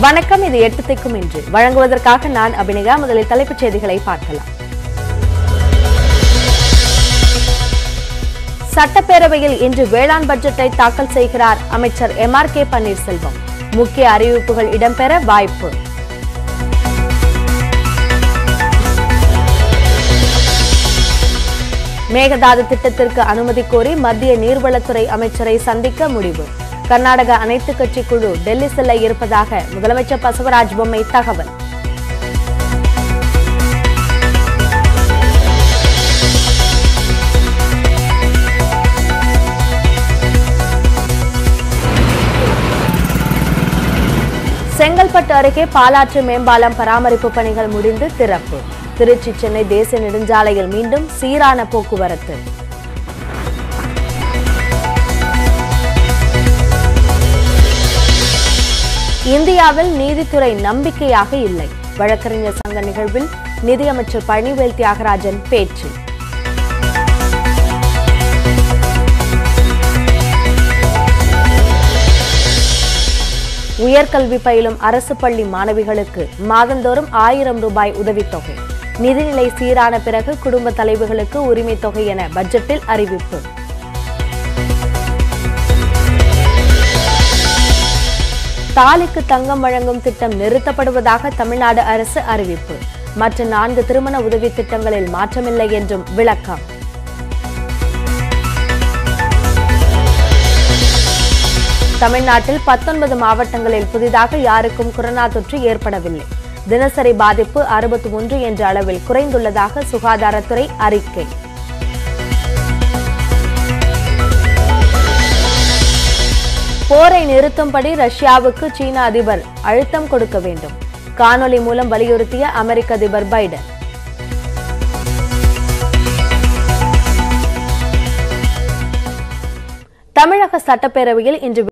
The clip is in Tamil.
வணக்கம் இது எட்டு திக்கும் இன்று வழங்குவதற்காக நான் அபிநயா முதலில் தலைப்புச் செய்திகளை பார்க்கலாம் சட்டப்பேரவையில் இன்று வேளாண் பட்ஜெட்டை தாக்கல் செய்கிறார் அமைச்சர் எம் ஆர் கே பன்னீர்செல்வம் முக்கிய அறிவிப்புகள் இடம்பெற வாய்ப்பு மேகதாது திட்டத்திற்கு அனுமதி கோரி மத்திய நீர்வளத்துறை அமைச்சரை சந்திக்க முடிவு கர்நாடக அனைத்து கட்சி குழு டெல்லி செல்ல இருப்பதாக முதலமைச்சர் பசவராஜ் பொம்மை தகவல் செங்கல்பட்டு அருகே பாலாற்று மேம்பாலம் பராமரிப்பு பணிகள் முடிந்து திறப்பு திருச்சி சென்னை தேசிய நெடுஞ்சாலையில் மீண்டும் சீரான போக்குவரத்து இந்தியாவில் நீதித்துறை நம்பிக்கையாக இல்லை வழக்கறிஞர் சங்க நிகழ்வில் நிதியமைச்சர் பழனிவேல் தியாகராஜன் பேச்சு உயர்கல்வி பயிலும் அரசு பள்ளி மாணவிகளுக்கு மாதந்தோறும் ஆயிரம் ரூபாய் உதவித்தொகை நிதிநிலை சீரான பிறகு குடும்ப தலைவிகளுக்கு உரிமைத் தொகை என பட்ஜெட்டில் அறிவிப்பு தாலிக்கு தங்கம் வழங்கும் திட்டம் நிறுத்தப்படுவதாக தமிழ்நாடு அரசு அறிவிப்பு மற்ற நான்கு திருமண உதவி திட்டங்களில் மாற்றமில்லை என்றும் விளக்கம் தமிழ்நாட்டில் பத்தொன்பது மாவட்டங்களில் புதிதாக யாருக்கும் கொரோனா தொற்று ஏற்படவில்லை தினசரி பாதிப்பு அறுபத்தி ஒன்று என்ற அளவில் குறைந்துள்ளதாக சுகாதாரத்துறை அறிக்கை போரை நிறுத்தும்படி ரஷ்யாவுக்கு சீன அதிபர் அழுத்தம் கொடுக்க வேண்டும் காணொலி மூலம் வலியுறுத்திய அமெரிக்க அதிபர் பைடன் தமிழக சட்டப்பேரவையில் இன்று